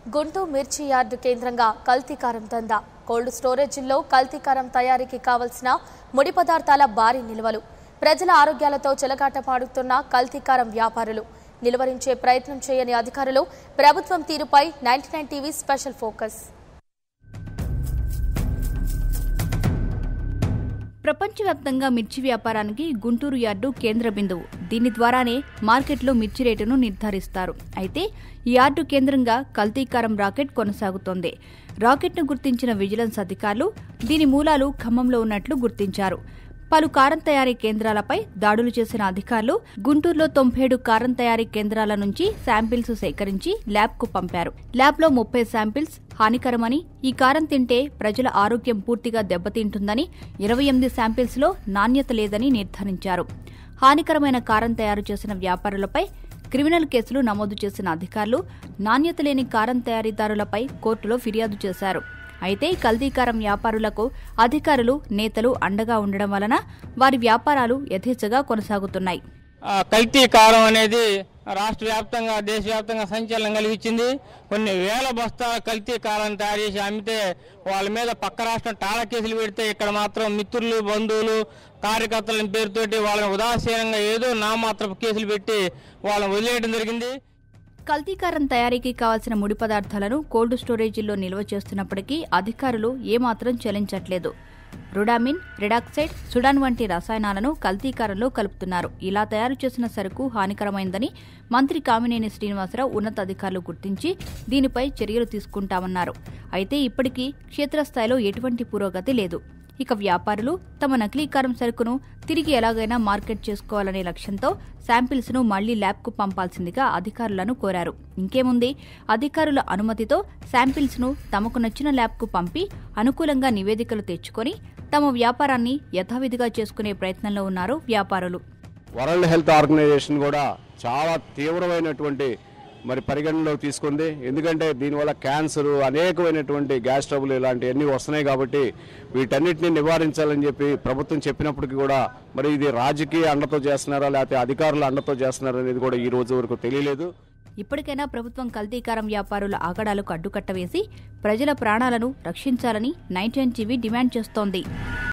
గుంటూరు మిర్చి యార్డు కేంద్రంగా కల్తీకారం దందా కోల్డ్ స్టోరేజీల్లో కల్తీకారం తయారీకి కావలసిన ముడి పదార్థాల భారీ నిల్వలు ప్రజల ఆరోగ్యాలతో చెలగాటమాడుతున్న కల్తీకారం వ్యాపారులు నిలువరించే ప్రయత్నం చేయని అధికారులు ప్రభుత్వం తీరుపై ninety nine TV special focus ప్రపంచవ్యాప్తంగా మిర్చి వ్యాపారానికి గుంటూరు యార్డు కేంద్ర బిందువు దీని ద్వారానే మార్కెట్లో మిర్చి రేటును నిర్ధారిస్తారు అయితే ఈ యార్డు కేంద్రంగా కల్తీకారం రాకెట్ కొనసాగుతోంది రాకెట్ను గుర్తించిన విజిలెన్స్ అధికారులు దీని మూలాలు ఖమ్మంలో ఉన్నట్లు గుర్తించారు పలు కారం తయారీ కేంద్రాలపై దాడులు చేసిన అధికారులు గుంటూరులో తొంభై ఏడు కారం తయారీ కేంద్రాల నుంచి శాంపిల్స్ సేకరించి ల్యాబ్కు పంపారు ల్యాబ్లో ముప్పై శాంపిల్స్ హానికరమని ఈ కారం తింటే ప్రజల ఆరోగ్యం పూర్తిగా దెబ్బతింటుందని ఇరవై ఎనిమిది శాంపిల్స్లో నాణ్యత లేదని నిర్ధారించారు హానికరమైన కారం తయారు చేసిన వ్యాపారులపై క్రిమినల్ కేసులు నమోదు చేసిన అధికారులు నాణ్యత లేని కారం తయారీదారులపై కోర్టులో ఫిర్యాదు చేశారు అయితే కల్తీకారం వ్యాపారులకు అధికారులు నేతలు అండగా ఉండడం వలన వారి వ్యాపారాలు యథేచ్ఛగా కొనసాగుతున్నాయి ఆ, కల్తీ కారం అనేది రాష్ట్ర వ్యాప్తంగా దేశవ్యాప్తంగా సంచలనం కలిగించింది కొన్ని వేల బస్తాల కల్తీ కారం తయారు చేసి అమ్మితే వాళ్ళ మీద పక్క రాష్ట్రం టాళా కేసులు పెడితే ఇక్కడ మాత్రం మిత్రులు బంధువులు కార్యకర్తల పేరుతోటి వాళ్ళని ఉదాసీనంగా ఏదో నామాత్రపు కేసులు పెట్టి వాళ్ళని వదిలేయడం జరిగింది కల్తీకారం తయారీకి కావాల్సిన ముడి పదార్థాలను కోల్డ్ స్టోరేజీల్లో నిల్వ చేస్తున్నప్పటికీ అధికారులు ఏమాత్రం చెల్లించట్లేదు రుడామిన్ రిడాక్సైడ్ సుడాన్ వంటి రసాయనాలను కల్తీకారంలో కలుపుతున్నారు ఇలా తయారు చేసిన సరుకు హానికరమైందని మంత్రి కామినేని శ్రీనివాసరావు ఉన్నతాధికారులు గుర్తించి దీనిపై చర్యలు తీసుకుంటామన్నారు అయితే ఇప్పటికీ క్షేత్రస్థాయిలో ఎటువంటి పురోగతి లేదు ఇక వ్యాపారులు తమ నకిలీకారం సరుకును తిరిగి ఎలాగైనా మార్కెట్ చేసుకోవాలనే లక్ష్యంతో శాంపిల్స్ ను మళ్లీ ల్యాబ్కు పంపాల్సిందిగా అధికారులను కోరారు ఇంకేముంది అధికారుల అనుమతితో శాంపిల్స్ ను తమకు నచ్చిన ల్యాబ్కు పంపి అనుకూలంగా నివేదికలు తెచ్చుకొని తమ వ్యాపారాన్ని యథావిధిగా చేసుకునే ప్రయత్నంలో ఉన్నారు వ్యాపారులు వరల్డ్ హెల్త్ ఆర్గనైజేషన్ కూడా చాలా తీవ్రమైనటువంటి మరి పరిగణనలోకి తీసుకుంది ఎందుకంటే దీనివల్ల క్యాన్సర్ అనేకమైనటువంటి గ్యాస్ ట్రబుల్ ఇలాంటివన్నీ వస్తున్నాయి కాబట్టి వీటన్నిటిని నివారించాలని చెప్పి ప్రభుత్వం చెప్పినప్పటికీ కూడా మరి ఇది రాజకీయ అండతో చేస్తున్నారా లేకపోతే అధికారుల అండతో చేస్తున్నారా అనేది కూడా ఈ రోజు వరకు తెలియలేదు ఇప్పటికైనా ప్రభుత్వం కల్తీకారం వ్యాపారుల ఆగడాలకు అడ్డుకట్ట వేసి ప్రజల ప్రాణాలను రక్షించాలని నైన్టీన్ టీవీ డిమాండ్ చేస్తోంది